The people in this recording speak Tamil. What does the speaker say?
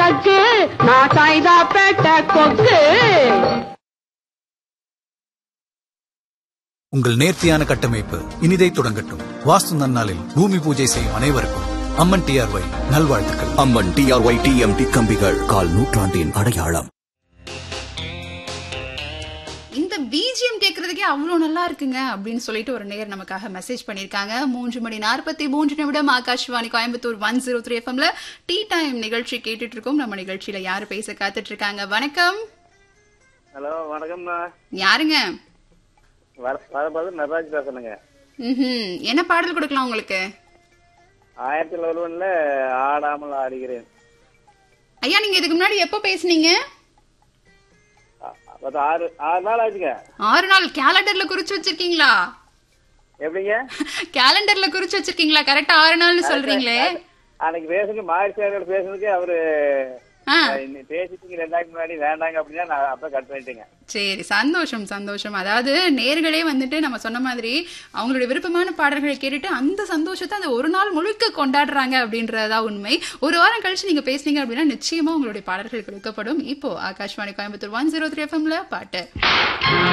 ஜக்கு நான் சைதாப்பேட்ட கொக்கு உங்கள் நேர்த்தியான கட்டமைப்பு இனிதை தொடங்கட்டும் வாஸ்து நன்னாளில் பூமி பூஜை செய்யும் அனைவருக்கும் அம்மன் டிஆர்ஒய் நல்வாழ்த்துக்கள் அம்மன் டிஆர்ஒய் டிஎம்டி கம்பிகள் கால் நூற்றாண்டின் அடையாளம் இந்த பிஜிஎம் கேட்கறதுக்கே அவ்வளோ நல்லா இருக்குங்க அப்படின்னு சொல்லிட்டு ஒரு நேர் நமக்காக மெசேஜ் பண்ணியிருக்காங்க மூன்று மணி நாற்பத்தி மூன்று நிமிடம் Akashvani Coimbatore one zero three எஃப்எம்ல டீ டைம் நிகழ்ச்சி கேட்டுட்டு இருக்கோம் நம்ம நிகழ்ச்சியில யாரு பேச காத்துட்டு இருக்காங்க வணக்கம் ஹலோ வணக்கம்ண்ணா யாருங்க வர வரப்போது நடராஜ் பேசணுங்க ம்ஹும். என்ன பாடல் கொடுக்கலாம் உங்களுக்கு ஆயிரத்தி ஒருவன்ல ஆடாமல் ஆடுகிறேன் ஐயா நீங்க இதுக்கு முன்னாடி எப்போ பேசுனீங்க அ- அது ஆறு ஆறு நாள் ஆச்சுங்க ஆறு நாள் கேலண்டர்ல குறிச்சு வச்சிருக்கீங்களா எப்படிங்க கேலண்டர்ல குறிச்சு வச்சிருக்கீங்களா கரெக்டா ஆறு நாள்னு சொல்றீங்களே அன்னைக்கு பேசுங்க மாரி சாரோட பேசுனதுக்கு அவரு ஆ அஹ், இன்னைக்கு பேசிட்டீங்க ரெண்டாயிரத்துக்கு முன்னாடி வேண்டாங்க அப்படின்னா நான் அப்ப கட் பண்ணிட்டேங்க சரி சந்தோஷம் சந்தோஷம் அதாவது நேர்களே வந்துட்டு நம்ம சொன்ன மாதிரி அவங்களுடைய விருப்பமான பாடல்களை கேட்டுட்டு அந்த சந்தோஷத்தை அந்த ஒரு நாள் முழுக்க கொண்டாடுறாங்க அப்படின்றதா உண்மை ஒரு வாரம் கழிச்சு நீங்க பேசுனீங்க அப்படின்னா நிச்சயமா உங்களுடைய பாடல்கள் கொடுக்கப்படும் இப்போ Akashvani Coimbatore one zero three எஃப்எம்ல பாட்டு